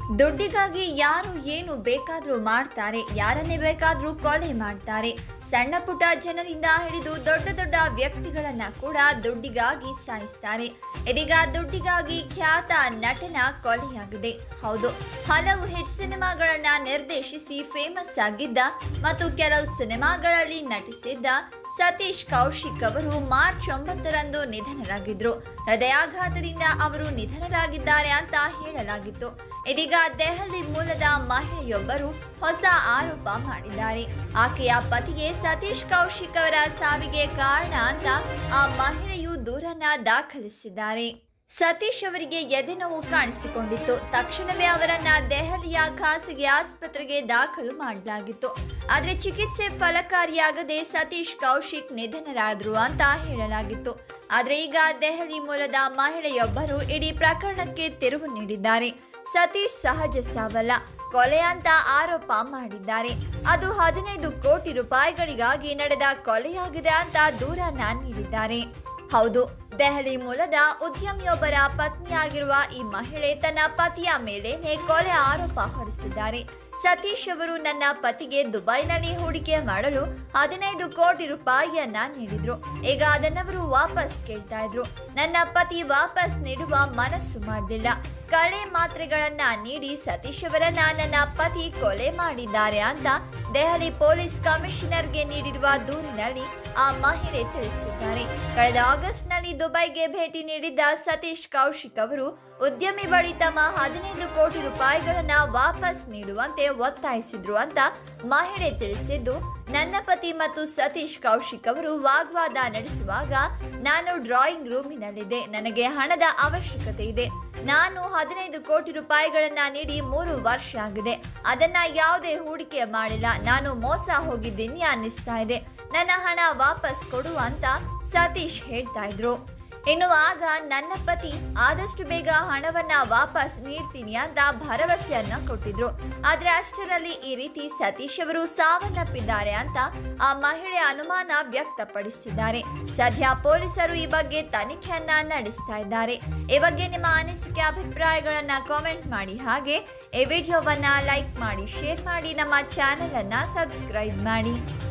ದುಡ್ಡಿಗಾಗಿ ಯಾರು ಏನು ಬೇಕಾದರೂ ಮಾಡ್ತಾರೆ ಯಾರನ್ನೇ ಬೇಕಾದರೂ ಕೊಲೆ ಮಾಡ್ತಾರೆ ಸಣ್ಣ ಪುಟ್ಟ ಜನರಿಂದ ಹಿಡಿದು ದೊಡ್ಡ ದೊಡ್ಡ ವ್ಯಕ್ತಿಗಳನ್ನ ಕೂಡ ದುಡ್ಡಿಗಾಗಿ ಸಾಯಿಸ್ತಾರೆ ಇದೀಗ ದುಡ್ಡಿಗಾಗಿ ಖ್ಯಾತ ನಟನ ಕೊಲೆಯಾಗಿದೆ ಹೌದು ಹಲವು ಹಿಟ್ ಸಿನಿಮಾಗಳನ್ನ ನಿರ್ದೇಶಿಸಿ ಫೇಮಸ್ ಆಗಿದ್ದ ಮತ್ತು ಕೆಲವು ಸಿನಿಮಾಗಳಲ್ಲಿ ನಟಿಸಿದ್ದ ಸತೀಶ್ ಕೌಶಿಕ್ ಅವರು ಮಾರ್ಚ್ ಒಂಬತ್ತರಂದು ನಿಧನರಾಗಿದ್ರು ಹೃದಯಾಘಾತದಿಂದ ಅವರು ನಿಧನರಾಗಿದ್ದಾರೆ ಅಂತ ಹೇಳಲಾಗಿತ್ತು ಇದೀಗ ದೆಹಲಿ ಮೂಲದ ಮಹಿಳೆಯೊಬ್ಬರು ಹೊಸ ಆರೋಪ ಮಾಡಿದ್ದಾರೆ ಆಕೆಯ ಪತಿಗೆ ಸತೀಶ್ ಕೌಶಿಕ್ ಅವರ ಸಾವಿಗೆ ಕಾರಣ ಅಂತ ಆ ಮಹಿಳೆಯು ದೂರನ್ನ ದಾಖಲಿಸಿದ್ದಾರೆ ಸತೀಶ್ ಅವರಿಗೆ ಎದೆನೋವು ಕಾಣಿಸಿಕೊಂಡಿತ್ತು ತಕ್ಷಣವೇ ಅವರನ್ನ ದೆಹಲಿಯ ಖಾಸಗಿ ಆಸ್ಪತ್ರೆಗೆ ದಾಖಲು ಮಾಡಲಾಗಿತ್ತು ಆದರೆ ಚಿಕಿತ್ಸೆ ಫಲಕಾರಿಯಾಗದೆ ಸತೀಶ್ ಕೌಶಿಕ್ ನಿಧನರಾದ್ರು ಅಂತ ಹೇಳಲಾಗಿತ್ತು ಆದರೆ ಈಗ ದೆಹಲಿ ಮೂಲದ ಮಹಿಳೆಯೊಬ್ಬರು ಇಡೀ ಪ್ರಕರಣಕ್ಕೆ ತಿರುವು ನೀಡಿದ್ದಾರೆ ಸತೀಶ್ ಸಹಜ ಸಾವಲ್ಲ ಕೊಲೆ ಅಂತ ಆರೋಪ ಮಾಡಿದ್ದಾರೆ ಅದು ಹದಿನೈದು ಕೋಟಿ ರೂಪಾಯಿಗಳಿಗಾಗಿ ನಡೆದ ಕೊಲೆಯಾಗಿದೆ ಅಂತ ದೂರನ್ನ ನೀಡಿದ್ದಾರೆ ಹೌದು ದೆಹಲಿ ಮೂಲದ ಉದ್ಯಮಿಯೊಬ್ಬರ ಪತ್ನಿಯಾಗಿರುವ ಈ ಮಹಿಳೆ ತನ್ನ ಪತಿಯ ಮೇಲೇನೆ ಕೊಲೆ ಆರೋಪ ಹೊರಿಸಿದ್ದಾರೆ ಸತೀಶ್ ಅವರು ನನ್ನ ಪತಿಗೆ ದುಬೈನಲ್ಲಿ ಹೂಡಿಕೆ ಮಾಡಲು ಹದಿನೈದು ಕೋಟಿ ರೂಪಾಯಿಯನ್ನ ನೀಡಿದ್ರು ಈಗ ಅದನ್ನವರು ವಾಪಸ್ ಕೇಳ್ತಾ ಇದ್ರು ನನ್ನ ಪತಿ ವಾಪಸ್ ನೀಡುವ ಮನಸ್ಸು ಮಾಡಲಿಲ್ಲ ಕಳೆ ಮಾತ್ರೆಗಳನ್ನ ನೀಡಿ ಸತೀಶ್ ಅವರನ್ನ ನನ್ನ ಪತಿ ಕೊಲೆ ಮಾಡಿದ್ದಾರೆ ಅಂತ ದೆಹಲಿ ಪೊಲೀಸ್ ಕಮಿಷನರ್ಗೆ ನೀಡಿರುವ ದೂರಿನಲ್ಲಿ ಆ ಮಹಿಳೆ ತಿಳಿಸಿದ್ದಾರೆ ಕಳೆದ ಆಗಸ್ಟ್ನಲ್ಲಿ ದುಬೈಗೆ ಭೇಟಿ ನೀಡಿದ್ದ ಸತೀಶ್ ಕೌಶಿಕ್ ಅವರು ಉದ್ಯಮಿ ಬಳಿ ತಮ್ಮ ಹದಿನೈದು ಕೋಟಿ ರೂಪಾಯಿಗಳನ್ನ ವಾಪಸ್ ನೀಡುವಂತೆ ಒತ್ತಾಯಿಸಿದ್ರು ಅಂತ ಮಹಿಳೆ ತಿಳಿಸಿದ್ದು ನನ್ನ ಪತಿ ಮತ್ತು ಸತೀಶ್ ಕೌಶಿಕ್ ಅವರು ವಾಗ್ವಾದ ನಡೆಸುವಾಗ ನಾನು ಡ್ರಾಯಿಂಗ್ ರೂಮಿನಲ್ಲಿದ್ದೆ ನನಗೆ ಹಣದ ಅವಶ್ಯಕತೆ ಇದೆ ನಾನು ಹದಿನೈದು ಕೋಟಿ ರೂಪಾಯಿಗಳನ್ನ ನೀಡಿ ಮೂರು ವರ್ಷ ಆಗಿದೆ ಅದನ್ನ ಯಾವುದೇ ಹೂಡಿಕೆ ಮಾಡಿಲ್ಲ ನಾನು ಮೋಸ ಹೋಗಿದ್ದೀನಿ ಅನ್ನಿಸ್ತಾ ಇದೆ ನನ್ನ ಹಣ ವಾಪಸ್ ಕೊಡು ಅಂತ ಸತೀಶ್ ಹೇಳ್ತಾ ಇದ್ರು ಇನ್ನು ಆಗ ನನ್ನ ಪತಿ ಆದಷ್ಟು ಬೇಗ ಹಣವನ್ನ ವಾಪಸ್ ನೀಡ್ತೀನಿ ಅಂತ ಭರವಸೆಯನ್ನ ಕೊಟ್ಟಿದ್ರು ಆದ್ರೆ ಅಷ್ಟರಲ್ಲಿ ಈ ರೀತಿ ಸತೀಶ್ ಅವರು ಸಾವನ್ನಪ್ಪಿದ್ದಾರೆ ಅಂತ ಆ ಮಹಿಳೆ ಅನುಮಾನ ವ್ಯಕ್ತಪಡಿಸಿದ್ದಾರೆ ಸದ್ಯ ಪೊಲೀಸರು ಈ ಬಗ್ಗೆ ತನಿಖೆಯನ್ನ ನಡೆಸ್ತಾ ಇದ್ದಾರೆ ಈ ಬಗ್ಗೆ ನಿಮ್ಮ ಅನಿಸಿಕೆ ಅಭಿಪ್ರಾಯಗಳನ್ನ ಕಾಮೆಂಟ್ ಮಾಡಿ ಹಾಗೆ ಈ ವಿಡಿಯೋವನ್ನ ಲೈಕ್ ಮಾಡಿ ಶೇರ್ ಮಾಡಿ ನಮ್ಮ ಚಾನೆಲ್ ಅನ್ನ ಸಬ್ಸ್ಕ್ರೈಬ್ ಮಾಡಿ